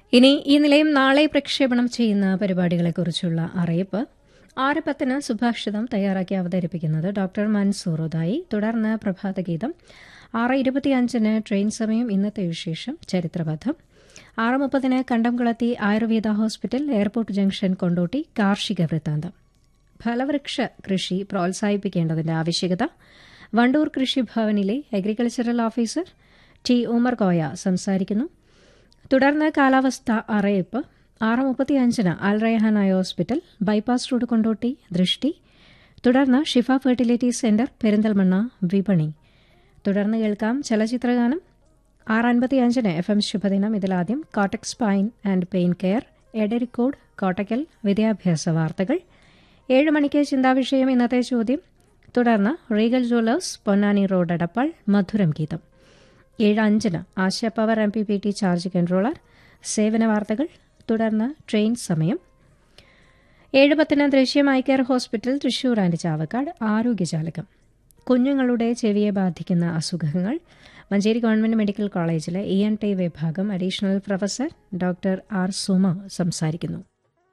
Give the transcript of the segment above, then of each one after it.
ഇനി ഈ നിലയം നാളെ പ്രക്ഷേപണം ചെയ്യുന്ന പരിപാടികളെക്കുറിച്ചുള്ള അറിയിപ്പ് ആറ് പത്തിന് സുഭാഷിതം തയ്യാറാക്കി അവതരിപ്പിക്കുന്നത് ഡോക്ടർ മൻസൂർ ഉദായി തുടർന്ന് പ്രഭാതഗീതം ആറ് ഇരുപത്തിയഞ്ചിന് ട്രെയിൻ സമയം ഇന്നത്തെ വിശേഷം ചരിത്രപഥം ആറ് മുപ്പതിന് Kandamkulathi Ayurveda hospital airport junction Kondotty കാർഷിക വൃത്താന്തം ഫലവൃക്ഷ കൃഷി പ്രോത്സാഹിപ്പിക്കേണ്ടതിന്റെ ആവശ്യകത വണ്ടൂർ കൃഷിഭവനിലെ agricultural officer T Umar Koya സംസാരിക്കുന്നു തുടർന്ന് കാലാവസ്ഥ അറിയിപ്പ് ആറ് മുപ്പത്തിയഞ്ചിന് അൽ റയഹാനായ ഹോസ്പിറ്റൽ ബൈപ്പാസ് റോഡ് കൊണ്ടോട്ടി ദൃഷ്ടി തുടർന്ന് ഷിഫ ഫെർട്ടിലിറ്റി സെന്റർ പെരിന്തൽമണ്ണ വിപണി തുടർന്ന് കേൾക്കാം ചലച്ചിത്രഗാനം ആറ് അൻപത്തിയഞ്ചിന് എഫ് എം ശുഭദിനം ഇതിലാദ്യം Kottak spine and pain care Edarikode Kottakkal വിദ്യാഭ്യാസ വാർത്തകൾ ഏഴ് മണിക്ക് ചിന്താവിഷയം ഇന്നത്തെ ചോദ്യം തുടർന്ന് Regal jewellers Ponnani road Adappal മധുരം ഗീതം ഏഴ് അഞ്ചിന് Asha power M P P T charge controller സേവന വാർത്തകൾ തുടർന്ന് ട്രെയിൻ സമയം ഏഴ് പത്തിന് ദൃശ്യം eye care hospital Thrissur and Chavakkad ആരോഗ്യജാലകം കുഞ്ഞുങ്ങളുടെ ചെവിയെ ബാധിക്കുന്ന അസുഖങ്ങൾ മഞ്ചേരി ഗവൺമെന്റ് മെഡിക്കൽ കോളേജിലെ ഇ എൻ ടി വിഭാഗം additional professor doctor R Suma സംസാരിക്കുന്നു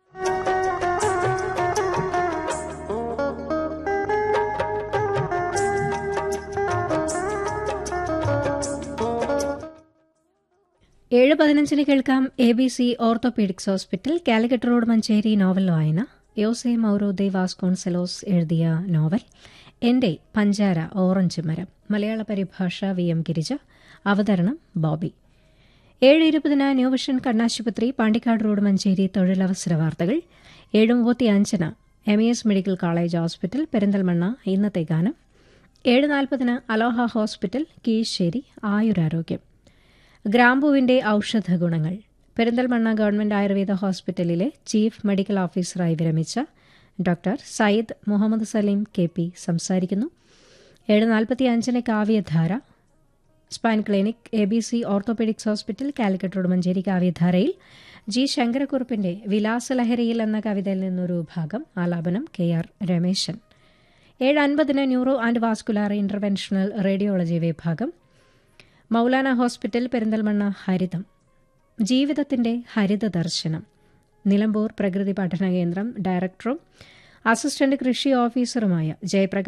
ഏഴ് പതിനഞ്ചിന് കേൾക്കാം A B C orthopaedics hospital Calicut road Manjeri novel വായന യോസെ മൗറോദെ വാസ്കോൺസെലോസ് എഴുതിയ നോവൽ എന്റെ പഞ്ചാര ഓറഞ്ച് മരം മലയാള പരിഭാഷ വി എം ഗിരിജ അവതരണം ബോബി ഏഴ് ഇരുപതിന് ന്യൂവിഷൻ കണ്ണാശുപത്രി പാണ്ടിക്കാട് റോഡ് മഞ്ചേരി തൊഴിലവസര വാർത്തകൾ ഏഴ് മുപ്പത്തിയഞ്ചിന് M E S medical college hospital Perinthalmanna ഇന്നത്തെ ഗാനം ഏഴ് നാൽപ്പതിന് അലോഹ ഹോസ്പിറ്റൽ കീഴ്ശ്ശേരി ആയുരാരോഗ്യം ഗ്രാമ്പുവിന്റെ ഔഷധ ഗുണങ്ങൾ പെരിന്തൽമണ്ണ ഗവൺമെന്റ് ആയുർവേദ ഹോസ്പിറ്റലിലെ ചീഫ് മെഡിക്കൽ ഓഫീസറായി വിരമിച്ച doctor Sayyid Muhammad Saleem K P സംസാരിക്കുന്നു ഏഴ് നാൽപ്പത്തി അഞ്ചിന് കാവ്യധാര spine clinic A B C orthopaedics hospital Calicut road Manjeri കാവ്യധാരയിൽ ജി ശങ്കരക്കുറുപ്പിന്റെ വിലാസലഹരിയിൽ എന്ന കവിതയിൽ നിന്നൊരു ഭാഗം ആലാപനം കെ ആർ രമേശൻ ഏഴ് അൻപതിന് neuro and vascular interventional radiology വിഭാഗം മൗലാന ഹോസ്പിറ്റൽ പെരിന്തൽമണ്ണ ഹരിതം ജീവിതത്തിന്റെ ഹരിത ദർശനം നിലമ്പൂർ പ്രകൃതി പഠന കേന്ദ്രം ഡയറക്ടറും അസിസ്റ്റന്റ് കൃഷി ഓഫീസറുമായ ജയപ്രകാശ്